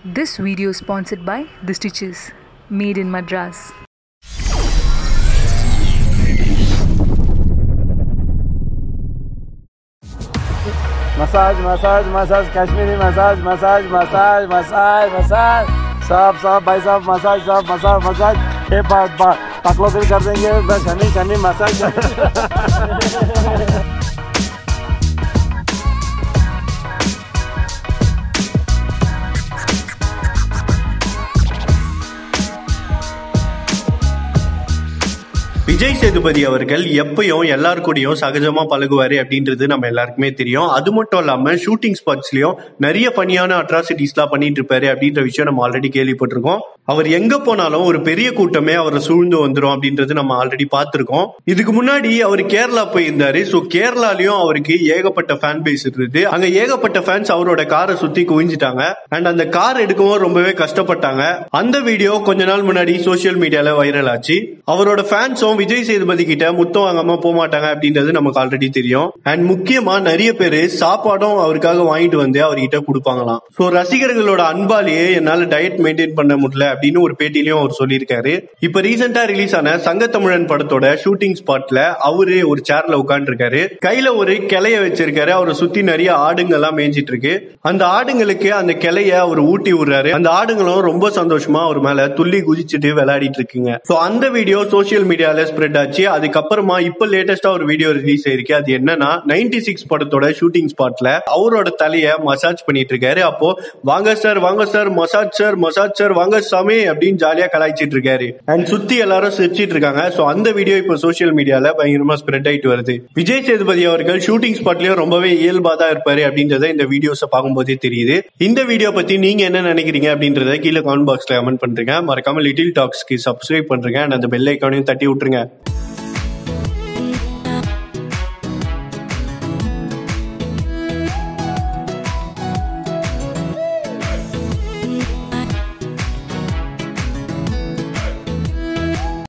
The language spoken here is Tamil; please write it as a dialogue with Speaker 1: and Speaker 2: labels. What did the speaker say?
Speaker 1: This video is sponsored by The Stitches, made in Madras.
Speaker 2: Massage massage massage Kashmiri massage massage massage massage massage सब सब भाई साहब मसाज सब मसाज मसाज ये बात बात पकलो दिल कर देंगे बस शनि शनि मसाज
Speaker 3: விஜய் சேதுபதி அவர்கள் எப்பயும் எல்லார் கூடயும் சகஜமா பழகுவாரு அப்படின்றது நம்ம எல்லாருக்குமே தெரியும் அது மட்டும் இல்லாம ஷூட்டிங் ஸ்பாட்ஸ்லயும் நிறைய பணியான அட்ராசிட்டிஸ்லாம் பண்ணிட்டு இருப்பாரு அப்படின்ற விஷயம் நம்ம ஆல்ரெடி கேள்விப்பட்டிருக்கோம் அவர் எங்க போனாலும் ஒரு பெரிய கூட்டமே அவரை சூழ்ந்து வந்துரும் அப்படின்றது நம்ம ஆல்ரெடி பார்த்திருக்கோம் இதுக்கு முன்னாடி அவர் கேரளா போயிருந்தாரு ஸோ கேரளாலயும் அவருக்கு ஏகப்பட்ட ஃபேன் பேஸ் இருந்தது அங்க ஏகப்பட்ட ஃபேன்ஸ் அவரோட காரை சுத்தி குவிஞ்சிட்டாங்க அண்ட் அந்த கார் எடுக்கவும் ரொம்பவே கஷ்டப்பட்டாங்க அந்த வீடியோ கொஞ்ச நாள் முன்னாடி சோசியல் மீடியால வைரல் ஆச்சு அவரோட ஃபேன்ஸும் விஜய் சேதுபதி கிட்ட முத்தம் வாங்காம போக மாட்டாங்க அப்படின்றது நமக்கு ஆல்ரெடி தெரியும் அண்ட் முக்கியமா நிறைய பேரு சாப்பாடும் அவருக்காக வாங்கிட்டு வந்து அவர்கிட்ட கொடுப்பாங்களாம் ஸோ ரசிகர்களோட அன்பாலேயே என்னால டயட் மெயின்டைன் பண்ண முடியல அப்படின்னு ஒரு பேட்டிலையும் அவர் சொல்லியிருக்காரு இப்ப ரீசெண்டா ரிலீஸ் ஆன சங்கத்தமிழன் படத்தோட ஷூட்டிங் ஸ்பாட்ல அவரு ஒரு சேர்ல உட்காந்துருக்காரு கையில ஒரு கிளைய வச்சிருக்காரு அவரை சுத்தி நிறைய ஆடுங்க எல்லாம் மேய்ஞ்சிட்டு இருக்கு அந்த ஆடுங்களுக்கு அந்த கிளைய அவர் ஊட்டி விடுறாரு அந்த ஆடுங்களும் ரொம்ப சந்தோஷமா அவர் மேல துள்ளி குதிச்சுட்டு விளையாடிட்டு இருக்குங்க சோ அந்த வீடியோ சோசியல் மீடியால ஸ்ப்ரெட் ஆச்சு அதுக்கப்புறமா இப்ப லேட்டஸ்டா ஒரு வீடியோ ரிலீஸ் ஆயிருக்கு அது என்னன்னா நைன்டி சிக்ஸ் படத்தோட ஷூட்டிங் ஸ்பாட்ல அவரோட தலைய மசாஜ் பண்ணிட்டு இருக்காரு அப்போ வாங்க சார் வாங்க sir massage sir massage sir வாங்க சாமி அப்படின்னு ஜாலியா கலாய்ச்சிட்டு இருக்காரு அண்ட் சுத்தி எல்லாரும் சிரிச்சிட்டு இருக்காங்க சோ அந்த வீடியோ இப்போ சோசியல் மீடியால பயங்கரமா ஸ்ப்ரெட் ஆயிட்டு வருது விஜய் சேதுபதி அவர்கள் ஷூட்டிங் ஸ்பாட்லயும் ரொம்பவே இயல்பா தான் இருப்பாரு அப்படின்றத இந்த வீடியோஸை பார்க்கும்போதே தெரியுது இந்த வீடியோ பத்தி நீங்க என்ன நினைக்கிறீங்க அப்படின்றத கீழே கமெண்ட் பாக்ஸ்ல கமெண்ட் பண்றீங்க மறக்காம லிட்டில் டாக்ஸ்க்கு சப்ஸ்கிரைப் பண்றீங்க அண்ட் அந்த பெல் ஐக்கானையும் தட்டி விட்டுருங்க